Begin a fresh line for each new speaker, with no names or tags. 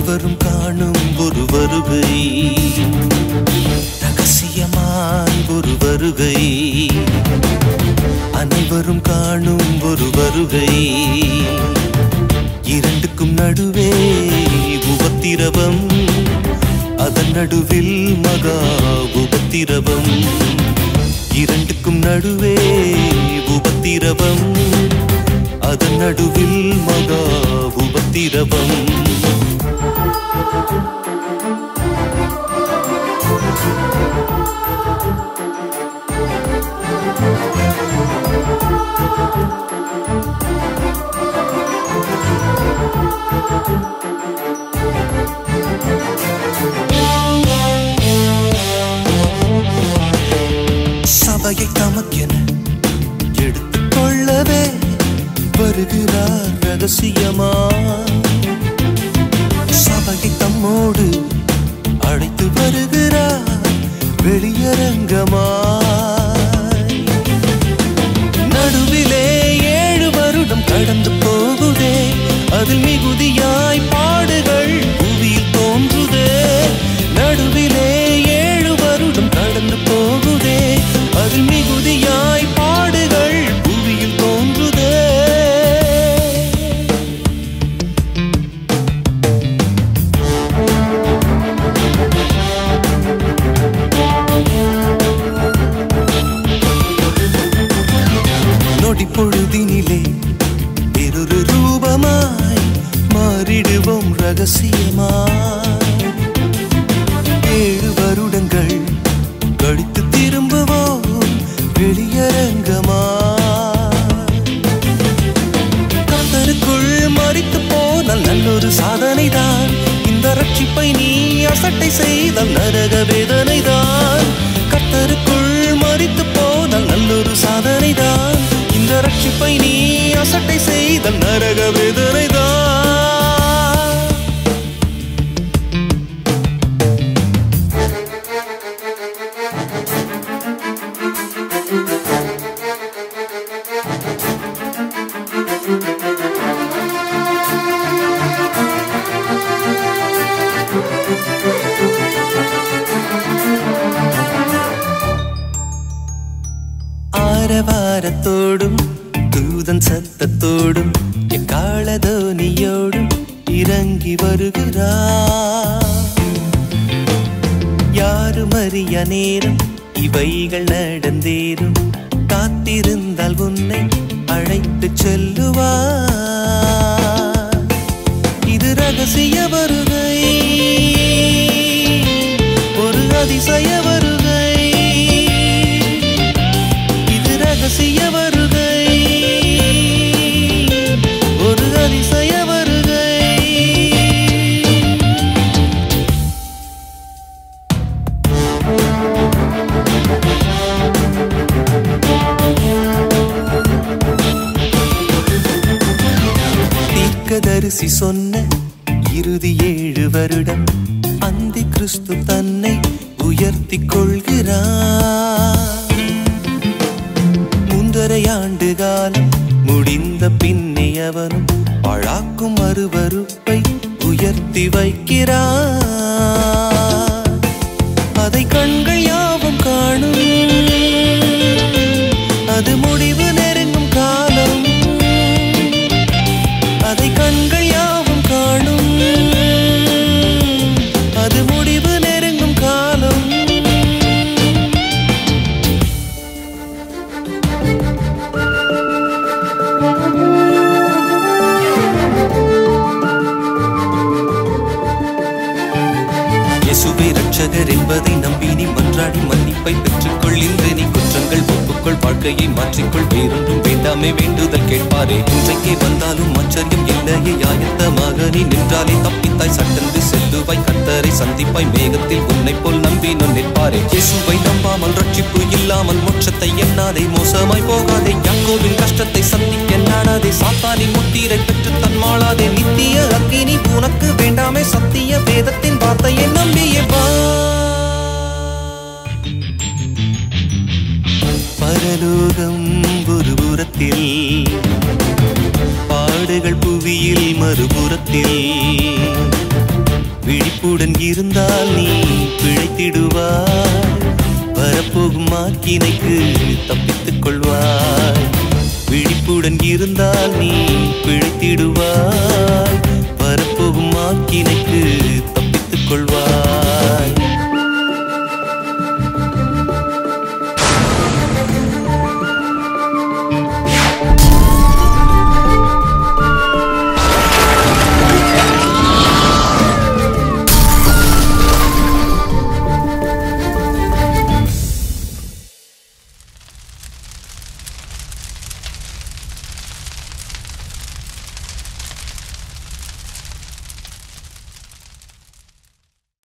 அனைவரும் காணும் ஒரு வருகை ரகசியமாய் ஒரு வருகை அனைவரும் காணும் ஒரு வருகை இரண்டுக்கும் நடுவே உபத்திரவம் அதன் நடுவில் மகா உபத்திரவம் இரண்டுக்கும் நடுவே உபத்திரவம் அதன் நடுவில் மகா உபத்திரவம் சபையை தமக்கென எடுத்துக் கொள்ளவே வருகிறார் ரகசியமா சபையை தம்மோடு அழைத்து வருகிறார் வெளியரங்கமா நடுவிலே ஏழு வருடம் கடந்து போகுதே அதில் மிகுதியாய் பாடுகள் புவியில் தோன்றுதே நடுவிலே ஏழு வருடம் கடந்து போகுதே அதில் மிகுதியாய் பாடுகள் புவியில் தோன்றுதே நொடி பொழுதினிலே வேறொரு ரூபமாய் மாறிடுவோம் ரகசியமாய் ஏழு வருடங்கள் கழித்து திரும்புவோம் வெளியரங்கமா கத்தருக்குள் மறித்து போனால் நல்லொரு சாதனை தான் இந்த ரட்சிப்பை நீ அசட்டை செய்தால் நரக வேதனை தான் கத்தருக்குள் மறித்து போனால் நல்லொரு சாதனை தான் இந்த ரட்சிப்பை நீ அசட்டை செய்தால் நரக வேதனை தான் ஆரவாரத்தோடும் தூதன் சத்தத்தோடும் எக்காளதோனியோடும் இறங்கி வருகிறார் யாரும் அறிய நேரம் இவைகள் நடந்தேறும் காத்திருந்தால் உன்னை அழைத்து செல்லுவார் இது ரகசிய வருகை ஒரு அதிசய வருகை இது ரகசிய வருகை ஒரு அதிசய வருகை தீர்க்கதரிசி சொன்ன இறுதி ஏழு வருடம் அந்தி கிறிஸ்து தன்னை உயர்த்தி கொள்கிறார் மூன்றரை ஆண்டு காலம் முடிந்த பின்னே அவனும் பழாக்கும் அருவருப்பை உயர்த்தி வைக்கிறார் அதை கண்கள் யாவும் காணும் அது முடிவு நெருங்கும் காலம் அதை கண்கள் யாவும் காணும் அது முடிவு நெருங்கும் காலம் இயேசுவே ரட்சகர் என்பதை நம்பி நீ மன்றாடி மன்னிப்பை பெற்றுக்கொள் இன்று நீ குற்றங்கள் ஒப்புக்கொள் வாழ்க்கையை மாற்றிக்கொள் வேறொன்றும் வேண்டாமே வேண்டுதல் கேட்பாரே இன்றைக்கே வந்தாலும் ஆச்சரியம் இல்லையே ஆயத்தமாக நீ நின்றாலே தப்பித்தாய் சட்டென்று செல்லுவாய் கத்தரை சந்திப்பாய் மேகத்தில் உன்னை போல் நம்பி நான் நிற்பாரே இயேசுவை நம்பாமல் ரட்சிப்பு இல்லாமல் மோட்சத்தை எண்ணாதே மோசமாய் போகாதே யாக்கோவின் கஷ்டத்தை சந்திக்க நாடாதே சாத்தானின் முத்தீரை பெற்று தன்மாளாதே நித்திய அக்கினி உனக்கு வேண்டாமே சத்திய வேதத்தின் வார்த்தையை நம்பியே வா பரலோகம் ஒரு புறத்தில் பாடுகள் புவியில் மறுபுறத்தில் விழிப்புடன் இருந்தால் நீ பிழைத்திடுவாய் வரப்போகும் மாக்கினைக்கு தப்பித்துக் கொள்வாய் விழிப்புடன் இருந்தால் நீ பிழைத்திடுவாய்